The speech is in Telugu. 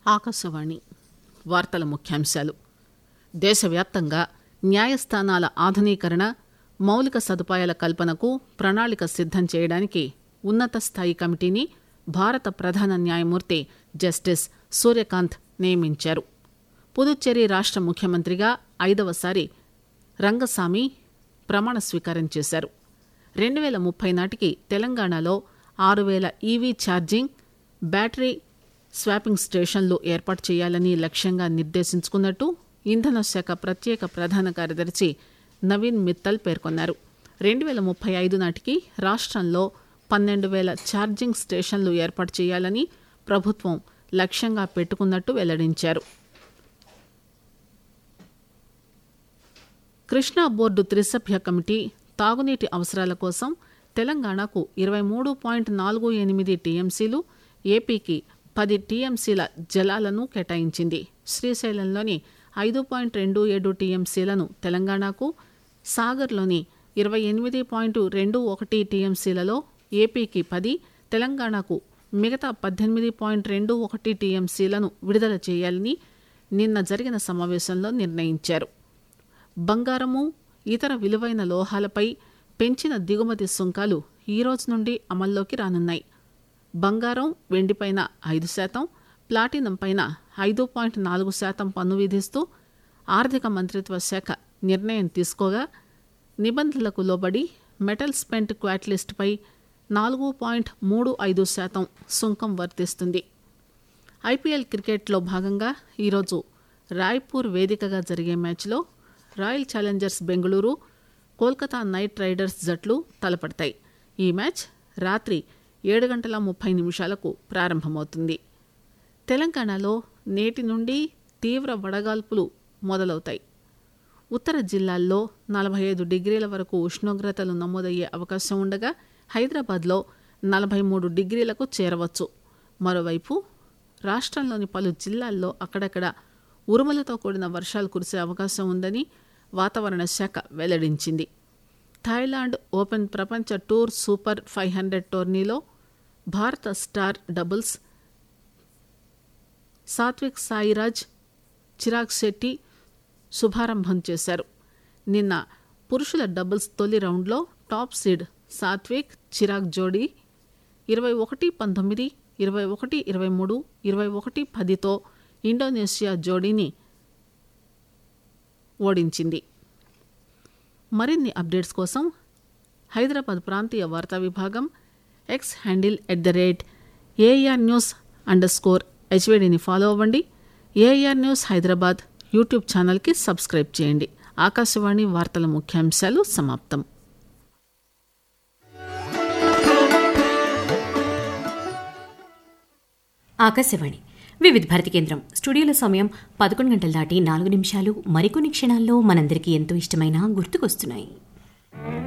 ఆకాశవాణి వార్తల ముఖ్యాంశాలు దేశవ్యాప్తంగా న్యాయస్థానాల ఆధునీకరణ మౌలిక సదుపాయాల కల్పనకు ప్రణాళిక సిద్దం చేయడానికి ఉన్నత స్థాయి కమిటీని భారత ప్రధాన న్యాయమూర్తి జస్టిస్ సూర్యకాంత్ నియమించారు పుదుచ్చేరి రాష్ట ముఖ్యమంత్రిగా ఐదవసారి రంగస్వామి ప్రమాణ స్వీకారం చేశారు రెండు వేల ముప్పై నాటికి తెలంగాణలో ఆరు వేల ఈవీ ఛార్జింగ్ బ్యాటరీ స్వాపింగ్ స్టేషన్లు ఏర్పాటు చేయాలని లక్ష్యంగా నిర్దేశించుకున్నట్టు ఇంధన శాఖ ప్రత్యేక ప్రధాన కార్యదర్శి నవీన్ మిత్తల్ పేర్కొన్నారు రెండు వేల ముప్పై ఐదు నాటికి రాష్ట్రంలో పన్నెండు వేల ఛార్జింగ్ స్టేషన్లు ఏర్పాటు చేయాలని ప్రభుత్వం లక్ష్యంగా పెట్టుకున్నట్టు వెల్లడించారు కృష్ణా బోర్డు త్రిసభ్య కమిటీ తాగునీటి అవసరాల కోసం తెలంగాణకు ఇరవై మూడు పాయింట్ నాలుగు ఎనిమిది టీఎంసీలు ఏపీకి పది టీఎంసీల జలాలను కేటాయించింది శ్రీశైలంలోని ఐదు పాయింట్ రెండు ఏడు టీఎంసీలను తెలంగాణకు సాగర్లోని ఇరవై ఎనిమిది పాయింట్ రెండు ఒకటి టీఎంసీలలో ఏపీకి పది తెలంగాణకు మిగతా పద్దెనిమిది పాయింట్ రెండు ఒకటి టీఎంసీలను విడుదల చేయాలని నిన్న జరిగిన సమావేశంలో నిర్ణయించారు బంగారము ఇతర విలువైన లోహాలపై పెంచిన దిగుమతి సుంకాలు ఈ రోజు నుండి అమల్లోకి రానున్నాయి బంగారం వెండిపైన ఐదు శాతం ప్లాటినం పైన ఐదు పాయింట్ నాలుగు శాతం పన్ను విధిస్తూ ఆర్థిక మంత్రిత్వ శాఖ నిర్ణయం తీసుకోగా నిబంధనలకు లోబడి మెటల్ స్పెంట్ క్వాట్ లిస్టుపై నాలుగు పాయింట్ మూడు ఐదు శాతం సుంకం వర్తిస్తుంది ఐపీఎల్ క్రికెట్లో భాగంగా ఈరోజు రాయ్పూర్ వేదికగా జరిగే మ్యాచ్లో Royal Challengers Bengaluru Kolkata Knight Riders జట్లు తలపడతాయి ఈ మ్యాచ్ రాత్రి ఏడు గంటల ముప్పై నిమిషాలకు ప్రారంభమవుతుంది తెలంగాణలో నేటి నుండి తీవ్ర వడగాల్పులు మొదలవుతాయి ఉత్తర జిల్లాల్లో నలభై ఐదు డిగ్రీల వరకు ఉష్ణోగ్రతలు నమోదయ్యే అవకాశం ఉండగా హైదరాబాద్లో నలభై మూడు డిగ్రీలకు చేరవచ్చు మరోవైపు రాష్ట్రంలోని పలు జిల్లాల్లో అక్కడక్కడ ఉరుములతో కూడిన వర్షాలు కురిసే అవకాశం ఉందని వాతావరణ శాఖ వెల్లడించింది థాయిలాండ్ ఓపెన్ ప్రపంచ టూర్ సూపర్ ఫైవ్ హండ్రెడ్ టోర్నీలో భారత స్టార్ డబుల్స్ సాత్విక్ సాయిరాజ్ చిరాగ్ శెట్టి శుభారంభం చేశారు నిన్న పురుషుల డబుల్స్ తొలి రౌండ్లో టాప్ సీడ్ సాత్విక్ చిరాగ్ జోడీ ఇరవై ఒకటి పంతొమ్మిది ఇరవై ఒకటి ఇరవై మూడు ఇరవై ఒకటి పదితో ఇండోనేషియా జోడీని ఓడించింది మరిన్ని అప్డేట్స్ కోసం హైదరాబాద్ ప్రాంతీయ వార్తా విభాగం X handle at the rate AR news underscore స్కోర్ హెచ్వేడిని ఫాలో అవ్వండి ఏఆర్ న్యూస్ హైదరాబాద్ యూట్యూబ్ ఛానల్కి సబ్స్క్రైబ్ చేయండి ఆకాశవాణి వార్తల ముఖ్యాంశాలు సమాప్తం ఆకాశవాణి వివిధ భారతి కేంద్రం స్టూడియోలో సమయం పదకొండు గంటల దాటి నాలుగు నిమిషాలు మరికొన్ని క్షణాల్లో మనందరికీ ఎంతో ఇష్టమైన గుర్తుకొస్తున్నాయి